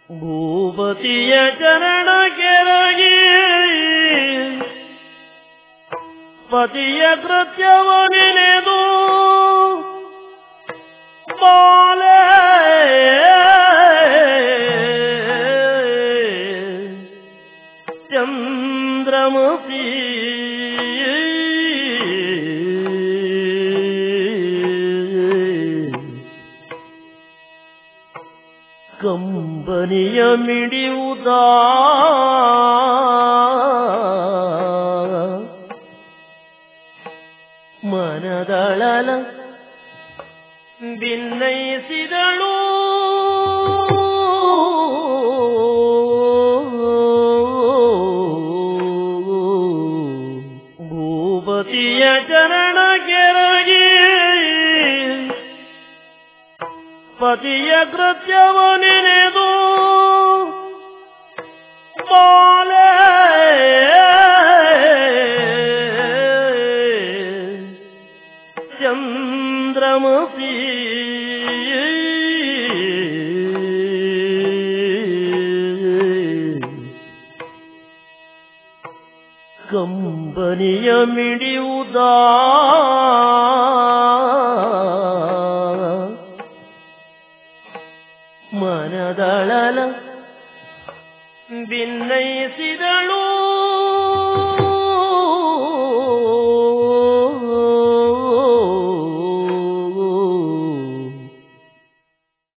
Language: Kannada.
ಭೂಪತಿಯ ಚರಣ ಕೆರಗಿ ಪತಿಯ ಕೃತ್ಯವ ನೆನೆದು ಬಾಲೆ ಚಂದ್ರಮತಿ ಕಂಬನಿಯ ಮಿಡಿಯುವುದ ಮನದಳಲ ಭಿನ್ನಯಿಸಿದಳು ಭೂಪತಿಯ ಚರಣ ಕೆರಗಿ ಪತಿಯ ಕೃತ್ಯವ ನೆನೆದು ಬಾಲೆ ಚಂದ್ರಮತಿ ಕಂಬನಿಯ ಮಿಡಿಯುವುದ ಮನದಳಲ ಭಿನ್ನಯಿಸಿದಳು